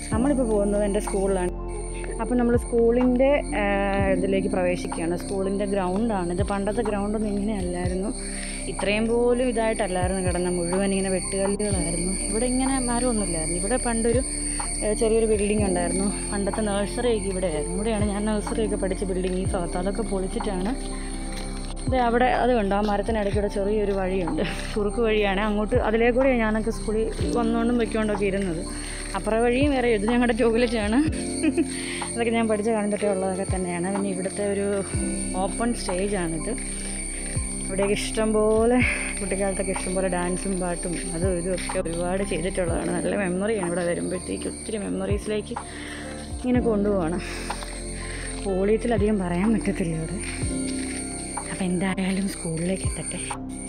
നമ്മളിപ്പോൾ പോകുന്നത് എൻ്റെ സ്കൂളിലാണ് അപ്പോൾ നമ്മൾ സ്കൂളിൻ്റെ ഇതിലേക്ക് പ്രവേശിക്കുകയാണ് സ്കൂളിൻ്റെ ഗ്രൗണ്ടാണ് ഇത് പണ്ടത്തെ ഗ്രൗണ്ടൊന്നും ഇങ്ങനെയല്ലായിരുന്നു ഇത്രയും പോലും ഇതായിട്ടല്ലായിരുന്നു കിടന്ന മുഴുവൻ ഇങ്ങനെ വെട്ടുകല്ലുകളായിരുന്നു ഇവിടെ ഇങ്ങനെ മരമൊന്നുമില്ലായിരുന്നു ഇവിടെ പണ്ടൊരു ഏഹ്, ചെറിയൊരു ബിൽഡിംഗ് ഉണ്ടായിരുന്നു പണ്ടത്തെ നഴ്സറിയൊക്കെ ഇവിടെയായിരുന്നു ഇവിടെയാണ് ഞാൻ നഴ്സറിയൊക്കെ പഠിച്ച ബിൽഡിംഗ് ഈ ഭാഗത്ത് അതൊക്കെ പൊളിച്ചിട്ടാണ് ഇത് അവിടെ അത് കണ്ടോ ആ മരത്തിനിടയ്ക്കൂടെ ചെറിയൊരു വഴിയുണ്ട് കുറുക്ക് വഴിയാണ് അങ്ങോട്ട് അതിലേക്കൂടെ ഞാനൊക്കെ സ്കൂളിൽ വന്നുകൊണ്ടും വെക്കൊണ്ടൊക്കെ ഇരുന്നത് അപ്പുറ വഴിയും വേറെ ഇത് ഞങ്ങളുടെ ടോയ്ലറ്റാണ് അതൊക്കെ ഞാൻ പഠിച്ച കാലം തൊട്ടേ ഉള്ളതൊക്കെ തന്നെയാണ് പിന്നെ ഇവിടുത്തെ ഒരു ഓപ്പൺ സ്റ്റേജാണിത് ഇവിടെയൊക്കെ ഇഷ്ടംപോലെ കുട്ടിക്കാലത്തൊക്കെ ഇഷ്ടംപോലെ ഡാൻസും പാട്ടും അതും ഇതും ഒക്കെ ഒരുപാട് ചെയ്തിട്ടുള്ളതാണ് നല്ല മെമ്മറിയാണ് ഇവിടെ വരുമ്പോഴത്തേക്ക് ഒത്തിരി മെമ്മറീസിലേക്ക് ഇങ്ങനെ കൊണ്ടുപോവാണ് വോളിയത്തിലധികം പറയാൻ പറ്റത്തില്ല ഇവിടെ അപ്പം എന്തായാലും സ്കൂളിലേക്ക് എത്തട്ടെ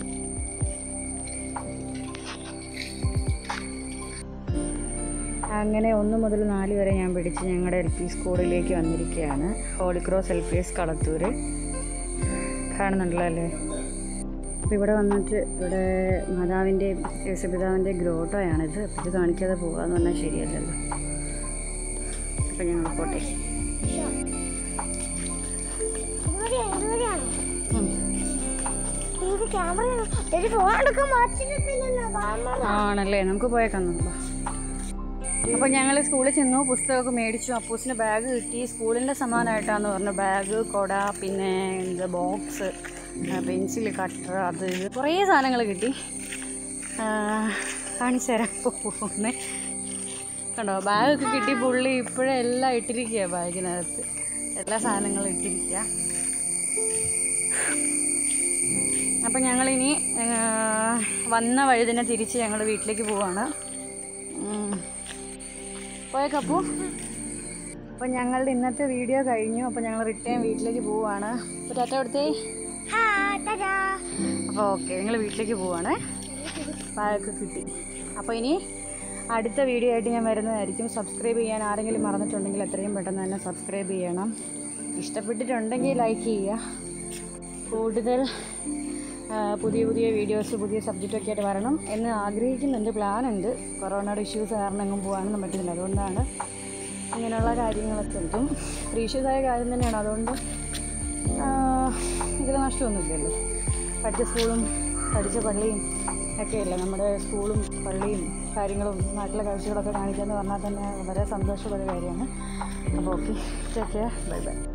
അങ്ങനെ ഒന്ന് മുതൽ നാല് വരെ ഞാൻ പിടിച്ച് ഞങ്ങളുടെ എൽ പി സ്കൂളിലേക്ക് വന്നിരിക്കുകയാണ് holy cross L P S Kalathur കാണുന്നുണ്ടല്ലോ അല്ലേ അപ്പോൾ ഇവിടെ വന്നിട്ട് ഇവിടെ മാതാവിൻ്റെയും യേശുപിതാവിൻ്റെ ഗ്രോട്ടോയാണിത് അപ്പോൾ ഇത് കാണിക്കാതെ പോകാമെന്ന് പറഞ്ഞാൽ ശരിയല്ലല്ലോ അപ്പം ഞങ്ങൾ പോട്ടെ ഇതുവരെയാണ് ഇതുവരെയാണ് ഉം. ഇത് ക്യാമറ ഒരു ഫോൺ എടുക്കാൻ മാറ്റില്ലല്ലോ കാരണം ആണല്ലേ നമുക്ക് പോയേക്കാം നമുക്ക് അപ്പോൾ ഞങ്ങൾ സ്കൂളിൽ ചെന്നു പുസ്തകമൊക്കെ മേടിച്ചു അപ്പൂസിന് ബാഗ് കിട്ടി സ്കൂളിൻ്റെ സമാനമായിട്ടാന്ന് പറഞ്ഞു ബാഗ് കൊട പിന്നെ ഇത് ബോക്സ് പെൻസിൽ കട്ടർ അത് ഇത് കുറേ സാധനങ്ങൾ കിട്ടി ആ, കാണിച്ചു തരാം പോകുന്നേ കണ്ടോ ബാഗൊക്കെ കിട്ടി പുള്ളി ഇപ്പോഴേ എല്ലാം ഇട്ടിരിക്കുക ബാഗിനകത്ത് എല്ലാ സാധനങ്ങളും ഇട്ടിരിക്കുക അപ്പം ഞങ്ങളിനി ആ, വന്ന വഴി തന്നെ തിരിച്ച് ഞങ്ങൾ വീട്ടിലേക്ക് പോവാണ് ഉം. പോയേക്കപ്പു അപ്പം ഞങ്ങളുടെ ഇന്നത്തെ വീഡിയോ കഴിഞ്ഞു അപ്പം ഞങ്ങൾ റിട്ടേൺ വീട്ടിലേക്ക് പോവാണ് അപ്പോൾ ടാറ്റ കൊടുത്തേ അപ്പോൾ ഓക്കെ ഞങ്ങൾ വീട്ടിലേക്ക് പോവാണ് ബാഗൊക്കെ കിട്ടി അപ്പോൾ ഇനി അടുത്ത വീഡിയോ ആയിട്ട് ഞാൻ വരുന്നതായിരിക്കും സബ്സ്ക്രൈബ് ചെയ്യാൻ ആരെങ്കിലും മറന്നിട്ടുണ്ടെങ്കിൽ എത്രയും പെട്ടെന്ന് തന്നെ സബ്സ്ക്രൈബ് ചെയ്യണം ഇഷ്ടപ്പെട്ടിട്ടുണ്ടെങ്കിൽ ലൈക്ക് ചെയ്യുക കൂടുതൽ ആ, പുതിയ പുതിയ വീഡിയോസ് പുതിയ സബ്ജക്റ്റൊക്കെ ആയിട്ട് വരണം എന്ന് ആഗ്രഹിക്കുന്നുണ്ട് പ്ലാനുണ്ട് കൊറോണയുടെ ഇഷ്യൂസ് കാരണം എങ്ങും പോകാനൊന്നും പറ്റുന്നില്ല അതുകൊണ്ടാണ് ഇങ്ങനെയുള്ള കാര്യങ്ങളൊക്കെ ഇതും പ്രീഷ്യസായ കാര്യം തന്നെയാണ് അതുകൊണ്ട് ഇതിൽ നഷ്ടമൊന്നുമില്ലല്ലോ പഠിച്ച സ്കൂളും പഠിച്ച പള്ളിയും ഒക്കെയല്ലേ നമ്മുടെ സ്കൂളും പള്ളിയും കാര്യങ്ങളും നാട്ടിലെ കാഴ്ചകളൊക്കെ കാണിക്കുക എന്ന് പറഞ്ഞാൽ തന്നെ വളരെ സന്തോഷമുള്ള കാര്യമാണ് അപ്പോൾ okay take care bye by